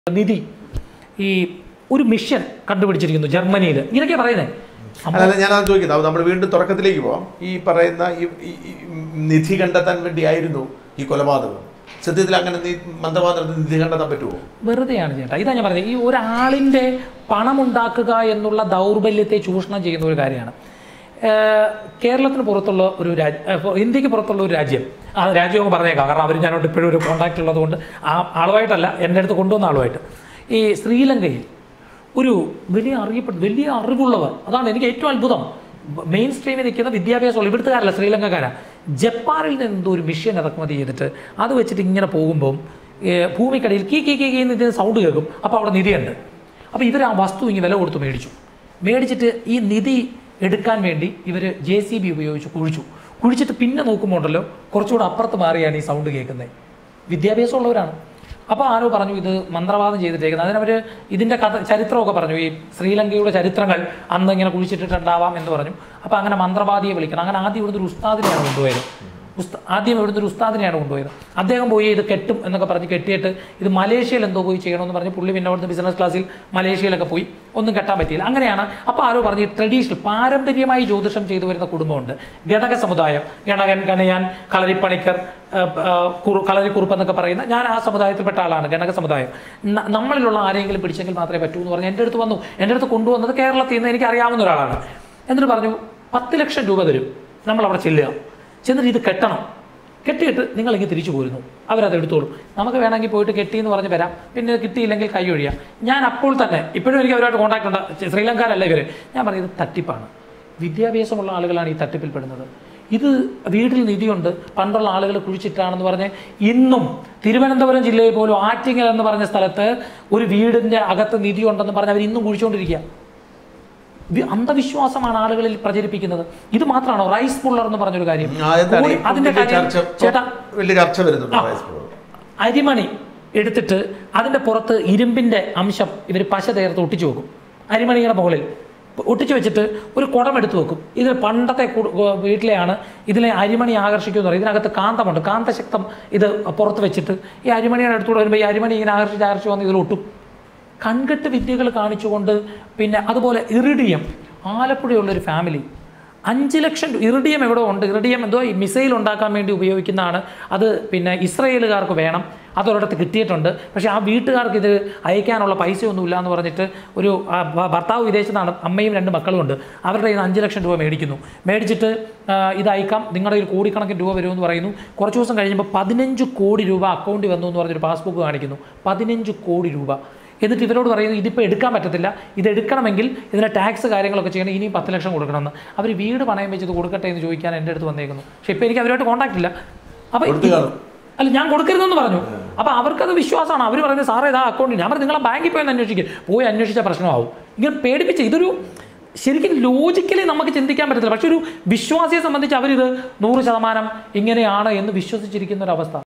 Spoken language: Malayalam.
നിധി ഈ ഒരു മിഷൻ കണ്ടുപിടിച്ചിരിക്കുന്നു ജർമ്മനിയിൽ ഇങ്ങനെയൊക്കെ പറയുന്നത് അല്ല ഞാൻ അത് ചോദിക്കുന്നത് അത് നമ്മൾ വീണ്ടും തുടക്കത്തിലേക്ക് പോവാം ഈ പറയുന്ന ഈ ഈ- ഈ നിധി കണ്ടെത്താൻ വേണ്ടിയായിരുന്നു ഈ കൊലപാതകം സത്യത്തിൽ അങ്ങനെ നീ മന്ത്രവാദത്തിൽ നിധി കണ്ടെത്താൻ പറ്റുമോ വെറുതെയാണ് ചേട്ടാ ഇതാ ഞാൻ പറഞ്ഞത് ഈ ഒരാളിൻ്റെ പണം ഉണ്ടാക്കുക എന്നുള്ള ദൗർബല്യത്തെ ചൂഷണം ചെയ്യുന്ന ഒരു കാര്യമാണ് ഏഹ് കേരളത്തിന് പുറത്തുള്ള ഒരു രാജ്യം ഇന്ത്യക്ക് പുറത്തുള്ള ഒരു രാജ്യം ആ രാജ്യം അങ്ങ് പറഞ്ഞേക്കാം കാരണം അവർ ഞാനോട് ഇപ്പോഴും ഒരു കോൺടാക്റ്റ് ഉള്ളത് കൊണ്ട് ആ ആളുമായിട്ടല്ല എൻ്റെ അടുത്ത് കൊണ്ടുവന്ന ആളുമായിട്ട് ഈ ശ്രീലങ്കയിൽ ഒരു വലിയ അറിയപ്പെട്ട വലിയ അറിവുള്ളവർ അതാണ് എനിക്ക് ഏറ്റവും അത്ഭുതം മെയിൻ സ്ട്രീമിൽ നിൽക്കുന്ന വിദ്യാഭ്യാസമുള്ള ഇവിടുത്തുകാരല്ല ശ്രീലങ്കക്കാരാ ജപ്പാനിൽ നിന്ന് എന്തോ ഒരു മിഷ്യൻ ഇറക്കുമതി ചെയ്തിട്ട് അത് വെച്ചിട്ട് ഇങ്ങനെ പോകുമ്പം ഏഹ് ഭൂമിക്കടിയിൽ കീ കീ കീ കീ എന്ന് ഇതിന് സൗണ്ട് കേൾക്കും അപ്പോൾ അവിടെ നിധിയുണ്ട് അപ്പോൾ ഇവർ ആ വസ്തു ഇങ്ങനെ വില കൊടുത്ത് മേടിച്ചു മേടിച്ചിട്ട് ഈ നിധി എടുക്കാൻ വേണ്ടി ഇവർ ജെ സി ബി ഉപയോഗിച്ച് കുഴിച്ചു കുഴിച്ചിട്ട് പിന്നെ നോക്കുമ്പോൾ ഉണ്ടല്ലോ കുറച്ചുകൂടെ അപ്പുറത്ത് മാറിയാണ് ഈ സൗണ്ട് കേൾക്കുന്നത് വിദ്യാഭ്യാസമുള്ളവരാണ് അപ്പോൾ ആരോ പറഞ്ഞു ഇത് മന്ത്രവാദം ചെയ്തിട്ടേക്കുന്നത് അതിനവർ ഇതിൻ്റെ കഥ ചരിത്രമൊക്കെ പറഞ്ഞു ഈ ശ്രീലങ്കയുടെ ചരിത്രങ്ങൾ അന്ന് ഇങ്ങനെ കുഴിച്ചിട്ടിട്ടുണ്ടാവാം എന്ന് പറഞ്ഞു അപ്പോൾ അങ്ങനെ മന്ത്രവാദിയെ വിളിക്കണം അങ്ങനെ ആദ്യം ഇവിടുന്ന് ഒരു ഉസ്താദിനെയാണ് കൊണ്ടുപോയത് ഉസ്ത ആദ്യം ഇവിടുന്ന് ഒരു ഉസ്താദിനെയാണ് കൊണ്ടുപോയത് അദ്ദേഹം പോയി ഇത് കെട്ടും എന്നൊക്കെ പറഞ്ഞ് കെട്ടിയിട്ട് ഇത് മലേഷ്യയിൽ എന്തോ പോയി ചെയ്യണമെന്ന് പറഞ്ഞ് പുള്ളി പിന്നെ അവിടുന്ന് ബിസിനസ് ക്ലാസ്സിൽ മലേഷ്യയിലൊക്കെ പോയി ഒന്നും കെട്ടാൻ പറ്റിയില്ല അങ്ങനെയാണ് അപ്പോൾ ആരോ പറഞ്ഞ് ട്രഡീഷണൽ പാരമ്പര്യമായി ജ്യോതിഷം ചെയ്തു വരുന്ന കുടുംബമുണ്ട് ഗണക സമുദായം ഗണകൻ ഗണയാൻ കളരിപ്പണിക്കർ ആ, ആ, കുറു- കളരിക്കുറുപ്പ് എന്നൊക്കെ പറയുന്ന ഞാൻ ആ സമുദായത്തിൽപ്പെട്ട ആളാണ് ഗണക സമുദായം ന- നമ്മളിലുള്ള ആരെങ്കിലും പിടിച്ചെങ്കിൽ മാത്രമേ പറ്റൂ എന്ന് പറഞ്ഞ് എൻ്റെ അടുത്ത് വന്നു എൻ്റെ അടുത്ത് കൊണ്ടുവന്നത് കേരളത്തിൽ നിന്ന് എനിക്ക് അറിയാവുന്ന ഒരാളാണ് എന്നിട്ട് പറഞ്ഞു പത്ത് ലക്ഷം രൂപ തരും നമ്മൾ അവിടെ ചെല്ലുക ചെന്നിട്ട് ഇത് കെട്ടണം കെട്ടിയിട്ട് നിങ്ങൾ ഇങ്ങനെ തിരിച്ചു പോരുന്നു അവരത് എടുത്തോളും നമുക്ക് വേണമെങ്കിൽ പോയിട്ട് കെട്ടി എന്ന് പറഞ്ഞ് വരാം പിന്നെ കിട്ടിയില്ലെങ്കിൽ കൈ ഒഴിയാം ഞാൻ അപ്പോൾ തന്നെ ഇപ്പോഴും എനിക്ക് അവരുമായിട്ട് കോൺടാക്ട് ഉണ്ട് ശ്രീലങ്കയിലല്ല ഇവർ ഞാൻ പറഞ്ഞത് തട്ടിപ്പാണ് വിദ്യാഭ്യാസമുള്ള ആളുകളാണ് ഈ തട്ടിപ്പിൽ പെടുന്നത് ഇത് വീട്ടിൽ നിധിയുണ്ട് പണ്ടുള്ള ആളുകൾ കുഴിച്ചിട്ടാണെന്ന് പറഞ്ഞ് ഇന്നും തിരുവനന്തപുരം ജില്ലയിൽ പോലും ആറ്റിങ്ങൽ എന്ന് പറഞ്ഞ സ്ഥലത്ത് ഒരു വീടിൻ്റെ അകത്ത് നിധി ഉണ്ടെന്ന് പറഞ്ഞ് അവർ ഇന്നും കുഴിച്ചുകൊണ്ടിരിക്കുക വി- അന്ധവിശ്വാസമാണ് ആളുകളിൽ പ്രചരിപ്പിക്കുന്നത് ഇത് മാത്രമാണോ റൈസ് പുള്ളർ എന്ന് പറഞ്ഞൊരു കാര്യം ആ, എന്താണ് കൂടി- ഇപ്പം അതിന്റെ വലിയ കാര്യം ചർച്ച ചേട്ടാ വലിയ ചർച്ച വരുന്നുണ്ട് ആ. വയസ്സ് പുറത്ത്. അരിമണി എടുത്തിട്ട് അതിൻ്റെ പുറത്ത് ഇരുമ്പിൻ്റെ അംശം ഇവർ പശ ചേർത്ത് ഒട്ടിച്ചു വെക്കും അരിമണിയുടെ മുകളിൽ ഒട്ടിച്ചു വെച്ചിട്ട് ഒരു കുടം എടുത്ത് വെക്കും ഇത് പണ്ടത്തെ കു- ഗോ- വീട്ടിലെയാണ് ഇതിലെ അരിമണി ആകർഷിക്കുമെന്ന് പറയും ഇതിനകത്ത് കാന്തമുണ്ട് കാന്തശക്തം ഇത് പുറത്ത് വെച്ചിട്ട് ഈ അരിമണിയുടെ അടുത്തൂടെ വരുമ്പോൾ ഈ അരിമണി ഇങ്ങനെ ആകർഷിച്ച് ആകർഷിച്ച് വന്ന് ഇതിൽ ഒട്ടും കൺകെട്ട് വിദ്യകൾ കാണിച്ചുകൊണ്ട് പിന്നെ അതുപോലെ ഇറിഡിയം ആലപ്പുഴയുള്ളൊരു ഫാമിലി അഞ്ച് ലക്ഷം രൂ- ഇറിഡിയം എവിടെ ഉണ്ട് ഇറിഡിയം എന്തോ ഈ മിസൈൽ ഉണ്ടാക്കാൻ വേണ്ടി ഉപയോഗിക്കുന്നതാണ് അത് പിന്നെ ഇസ്രയേലുകാർക്ക് വേണം അതൊരിടത്ത് കിട്ടിയിട്ടുണ്ട് പക്ഷേ ആ വീട്ടുകാർക്ക് ഇത് അയക്കാനുള്ള പൈസയൊന്നുമില്ല എന്ന് പറഞ്ഞിട്ട് ഒരു ആ, ഭ- ഭർത്താവ് വിദേശത്താണ് അമ്മയും രണ്ട് മക്കളും ഉണ്ട് അവരുടെ കയ്യിൽ നിന്ന് അഞ്ച് ലക്ഷം രൂപ മേടിക്കുന്നു മേടിച്ചിട്ട് ആ, ഇത് അയക്കാം നിങ്ങളുടെ കയ്യിൽ കോടിക്കണക്കിന് രൂപ വരുമെന്ന് പറയുന്നു കുറച്ച് ദിവസം കഴിയുമ്പോൾ പതിനഞ്ച് കോടി രൂപ അക്കൗണ്ടിൽ വന്നു എന്ന് പറഞ്ഞൊരു പാസ്ബുക്ക് കാണിക്കുന്നു പതിനഞ്ച് കോടി രൂപ എന്നിട്ട് ഇവരോട് പറയുന്നു ഇതിപ്പോൾ എടുക്കാൻ പറ്റത്തില്ല ഇത് എടുക്കണമെങ്കിൽ ഇതിന് ടാക്സ് കാര്യങ്ങളൊക്കെ ചെയ്യണം ഇനിയും പത്ത് ലക്ഷം കൊടുക്കണമെന്ന് അവർ വീട് പണയം വെച്ച് ഇത് കൊടുക്കട്ടെ എന്ന് ചോദിക്കാൻ എൻ്റെ അടുത്ത് വന്നേക്കുന്നു പക്ഷേ ഇപ്പോൾ എനിക്ക് അവരുമായിട്ട് കോൺടാക്ട് ഇല്ല അപ്പോൾ കൊടുത്തു കാണും. അല്ല ഞാൻ കൊടുക്കരുതെന്ന് പറഞ്ഞു അപ്പോൾ അവർക്കത് വിശ്വാസമാണ് അവർ പറയുന്നത് സാറേ ഇതാ അക്കൗണ്ട് ഞാൻ പറഞ്ഞു നിങ്ങളെ ബാങ്കിൽ പോയി ഒന്ന് അന്വേഷിക്കും പോയി അന്വേഷിച്ച പ്രശ്നമാവും ഇങ്ങനെ പേടിപ്പിച്ച് ഇതൊരു ശരിക്കും ലോജിക്കലി നമുക്ക് ചിന്തിക്കാൻ പറ്റത്തില്ല പക്ഷെ ഒരു വിശ്വാസിയെ സംബന്ധിച്ച് അവരിത് നൂറ് ശതമാനം ഇങ്ങനെയാണ് എന്ന് വിശ്വസിച്ചിരിക്കുന്ന ഒരു അവസ്ഥ